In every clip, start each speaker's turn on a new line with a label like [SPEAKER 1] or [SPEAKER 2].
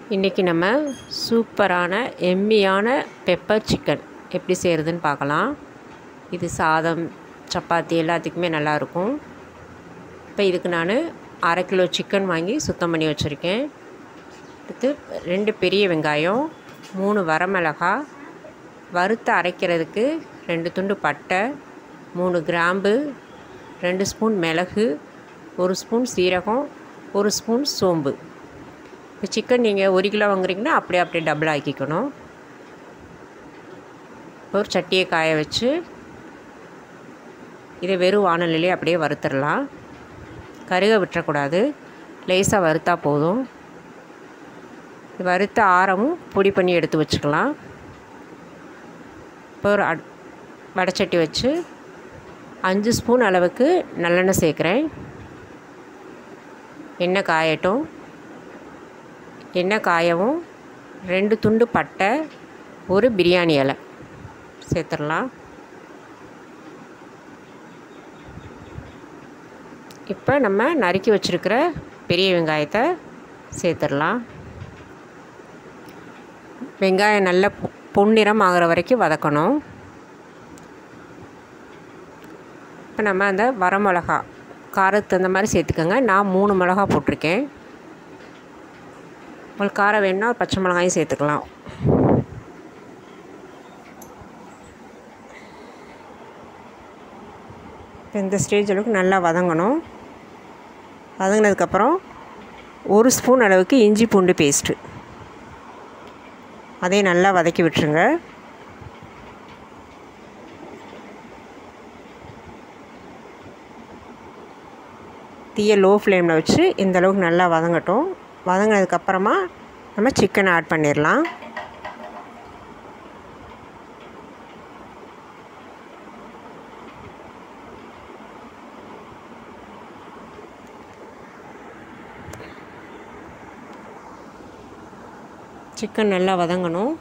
[SPEAKER 1] இன்றைக்கி நம்ம சூப்பரான எம்மியான பெப்பர் சிக்கன் எப்படி செய்கிறதுன்னு பார்க்கலாம் இது சாதம் சப்பாத்தி எல்லாத்துக்குமே நல்லாயிருக்கும் இப்போ இதுக்கு நான் அரை கிலோ சிக்கன் வாங்கி சுத்தம் பண்ணி வச்சுருக்கேன் அடுத்து ரெண்டு பெரிய வெங்காயம் மூணு வரமிளகா வறுத்து அரைக்கிறதுக்கு ரெண்டு துண்டு பட்டை மூணு கிராம்பு ரெண்டு ஸ்பூன் மிளகு ஒரு ஸ்பூன் சீரகம் ஒரு ஸ்பூன் சோம்பு இப்போ சிக்கன் நீங்கள் ஒரு கிலோ வாங்குறீங்கன்னா அப்படியே அப்படியே டபுள் ஆக்கிக்கணும் ஒரு சட்டியை காய வச்சு இதை வெறும் வானலிலே அப்படியே வறுத்துடலாம் கருக விட்டுறக்கூடாது லேசாக வறுத்தா போதும் வறுத்த ஆரமும் பொடி பண்ணி எடுத்து வச்சுக்கலாம் இப்போ ஒரு அட் வடைச்சட்டி வச்சு அஞ்சு ஸ்பூன் அளவுக்கு நல்லெண்ணெய் சேர்க்குறேன் எண்ணெய் காயட்டும் எண்ணெய் காயவும் ரெண்டு துண்டு பட்டை ஒரு பிரியாணி இலை சேர்த்துடலாம் இப்போ நம்ம நறுக்கி வச்சுருக்கிற பெரிய வெங்காயத்தை சேர்த்துடலாம் வெங்காயம் நல்ல பொன்னிறம் ஆகிற வரைக்கும் வதக்கணும் இப்போ நம்ம அந்த வரமிளகா காரத்துக்கு அந்த மாதிரி சேர்த்துக்கோங்க நான் மூணு மிளகா போட்டிருக்கேன் உங்களுக்கு காரம் வேணுன்னா பச்சை மிளகாயும் சேர்த்துக்கலாம் இப்போ இந்த ஸ்டேஜ் அளவுக்கு நல்லா வதங்கணும் வதங்கினதுக்கப்புறம் ஒரு ஸ்பூன் அளவுக்கு இஞ்சி பூண்டு பேஸ்ட்டு அதையும் நல்லா வதக்கி விட்டுருங்க தீயை லோ ஃப்ளேமில் வச்சு இந்த அளவுக்கு நல்லா வதங்கட்டும் வதங்கினதுக்கப்புறமா நம்ம சிக்கனை ஆட் பண்ணிடலாம் சிக்கன் நல்லா வதங்கணும்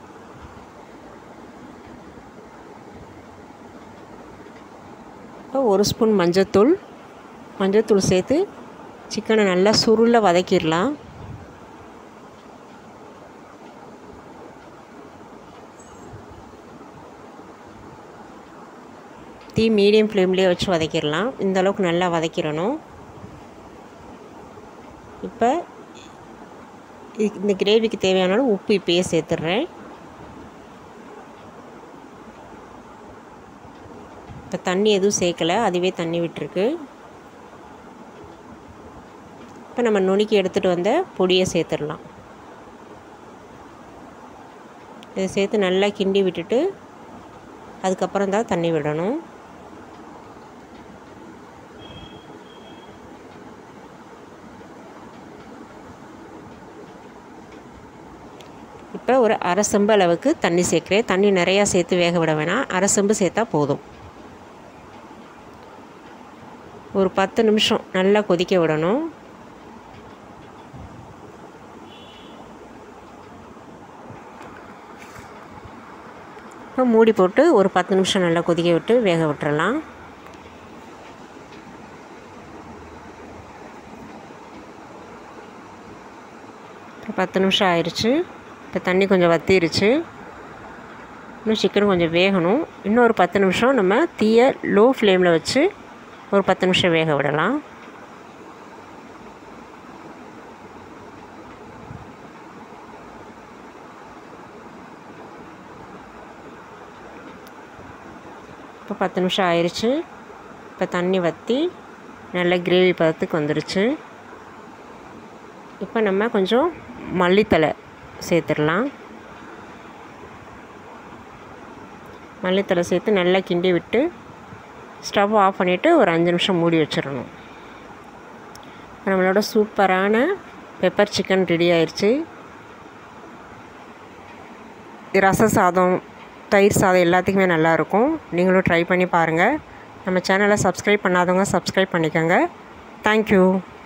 [SPEAKER 1] ஒரு ஸ்பூன் மஞ்சத்தூள் மஞ்சத்தூள் சேர்த்து சிக்கனை நல்லா சுருள வதக்கிடலாம் தீ மீடியம் ஃப்ளேம்லேயே வச்சு வதக்கிடலாம் இந்த அளவுக்கு நல்லா வதக்கிடணும் இப்போ இந்த கிரேவிக்கு தேவையான உப்பு இப்போயே சேர்த்துட்றேன் இப்போ தண்ணி எதுவும் சேர்க்கலை அதுவே தண்ணி விட்டுருக்கு இப்போ நம்ம நுணுக்கி எடுத்துகிட்டு வந்த பொடியை சேர்த்துடலாம் இதை சேர்த்து நல்லா கிண்டி விட்டுட்டு அதுக்கப்புறம் தான் தண்ணி விடணும் இப்போ ஒரு அரை செம்பு அளவுக்கு தண்ணி சேர்க்குறேன் தண்ணி நிறையா சேர்த்து வேக விட வேணாம் அரை செம்பு சேர்த்தா போதும் ஒரு பத்து நிமிஷம் நல்லா கொதிக்க விடணும் இப்போ மூடி போட்டு ஒரு பத்து நிமிஷம் நல்லா கொதிக்க விட்டு வேக விட்டுறலாம் பத்து நிமிஷம் ஆயிடுச்சு இப்போ தண்ணி கொஞ்சம் வத்திருச்சு இன்னும் சிக்கன் கொஞ்சம் வேகணும் இன்னும் ஒரு பத்து நிமிஷம் நம்ம தீயை லோ ஃப்ளேமில் வச்சு ஒரு பத்து நிமிஷம் வேக விடலாம் இப்போ பத்து நிமிஷம் ஆயிடுச்சு இப்போ தண்ணி வற்றி நல்ல கிரேவி பதத்துக்கு வந்துருச்சு இப்போ நம்ம கொஞ்சம் மல்லித்தலை சேர்த்துடலாம் மல்லித்தலை சேர்த்து நல்லா கிண்டி விட்டு ஸ்டவ் ஆஃப் பண்ணிவிட்டு ஒரு அஞ்சு நிமிஷம் மூடி வச்சிடணும் நம்மளோட சூப்பரான பெப்பர் சிக்கன் ரெடி ஆயிடுச்சு ரச சாதம் தயிர் சாதம் எல்லாத்துக்குமே நல்லாயிருக்கும் நீங்களும் ட்ரை பண்ணி பாருங்கள் நம்ம சேனலை சப்ஸ்கிரைப் பண்ணாதவங்க சப்ஸ்கிரைப் பண்ணிக்கோங்க தேங்க்யூ